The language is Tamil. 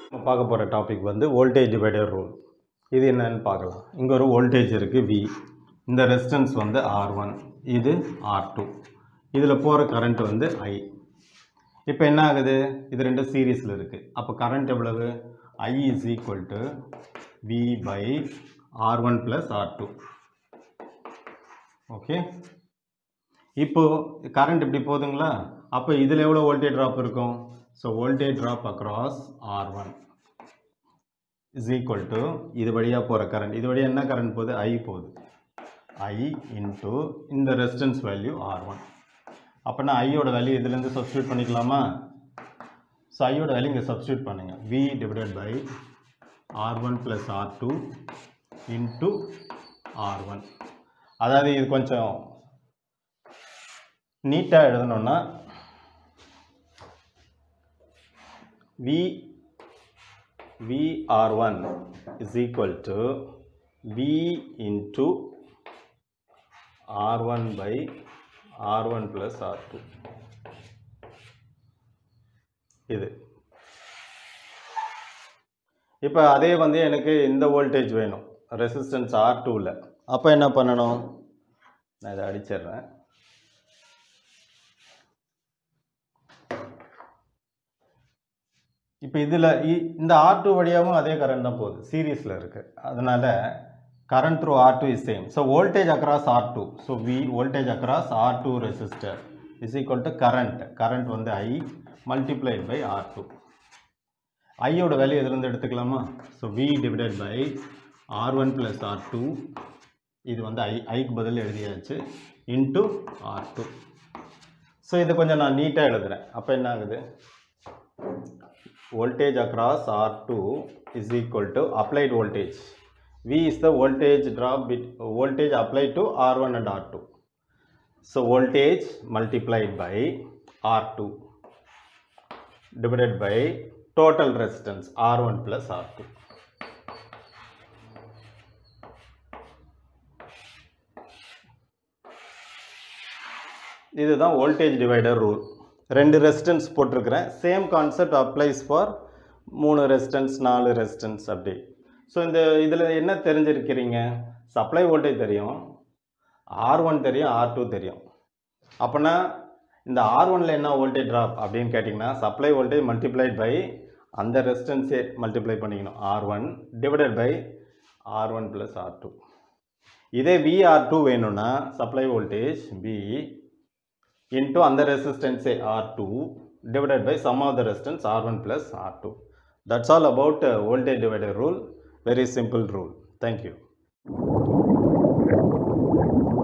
நம்ம பார்க்க போகிற டாபிக் வந்து வோல்டேஜ் டிவைடர் ரூல் இது என்னன்னு பார்க்கலாம் இங்கே ஒரு வோல்டேஜ் இருக்குது வி இந்த ரெசிஸ்டன்ஸ் வந்து ஆர் ஒன் இது ஆர் டூ இதில் போகிற கரண்ட் வந்து ஐ இப்போ என்ன ஆகுது இது ரெண்டு சீரீஸில் இருக்குது அப்போ கரண்ட் எவ்வளவு I is equal to V by R one plus R two okay இப்போ கரண்ட் இப்படி போகுதுங்களா அப்போ இதில் எவ்வளோ வோல்டேஜ் ட்ராப் இருக்கும் so voltage drop across R one is equal to இது வழியாக போகிற கரண்ட் இது வழியாக என்ன கரண்ட் போகுது ஐ போகுது ஐ இன்ட்டு இந்த ரெசிஸ்டன்ஸ் வேல்யூ ஆர் ஒன் அப்போனா ஐயோட வேல்யூ இதுலேருந்து சப்ஸ்டியூட் பண்ணிக்கலாமா ஸோ ஐயோட வேல்யூ இங்கே சப்ஸ்டியூட் பண்ணுங்கள் V divided by R one plus R two into R one அதாவது இது கொஞ்சம் நீட்டாக எழுதணும்னா V VR1 is equal to V into R1 by R1 plus R2 இது இப்போ அதே வந்து எனக்கு இந்த வோல்டேஜ் வேணும் ரெசிஸ்டன்ஸ் ஆர் டூவில் அப்போ என்ன பண்ணணும் நான் இதை அடிச்சிடுறேன் இப்போ இதில் இந்த ஆர் டூ வழியாகவும் அதே கரண்ட் தான் போகுது சீரீஸில் இருக்குது அதனால் current through R two is same so voltage across R two so V voltage across R two resistor is equal to current current வந்து I multiplied by R two ஐயோட வேல்யூ எதுலேருந்து எடுத்துக்கலாமா so V divided by R one plus R two இது வந்து ஐ ஐக்கு பதில் எழுதியாச்சு இன்ட்டு ஆர் டூ ஸோ இதை கொஞ்சம் நான் நீட்டாக எழுதுகிறேன் அப்போ என்ன ஆகுது voltage across R2 is equal to applied voltage. V is the voltage drop bit voltage applied to R1 and R2. So voltage multiplied by R2 divided by total resistance R1 plus R2. இதுதான் வோல்டேஜ் டிவைடர் ரூல் ரெண்டு ரெசிஸ்டன்ஸ் போட்டிருக்கிறேன் சேம் கான்செப்ட் அப்ளைஸ் ஃபார் மூணு ரெசிஸ்டன்ஸ் நாலு ரெசிஸ்டன்ஸ் அப்படி ஸோ இந்த இதில் என்ன தெரிஞ்சிருக்கிறீங்க சப்ளை வோல்டேஜ் தெரியும் ஆர் ஒன் தெரியும் ஆர் டூ தெரியும் அப்போனா இந்த ஆர் ஒனில் என்ன வோல்டேஜ் ட்ராப் அப்படின்னு கேட்டிங்கன்னா சப்ளை வோல்டேஜ் மல்டிப்ளைட் பை அந்த ரெசிஸ்டன்ஸே மல்டிப்ளை பண்ணிக்கணும் R one divided by R one plus R two இதே விஆர் டூ வேணும்னா சப்ளை வோல்டேஜ் பி into அந்த resistance say R2 divided by sum of the resistance R1 plus R2. That's all about uh, voltage divider rule. Very simple rule. Thank you.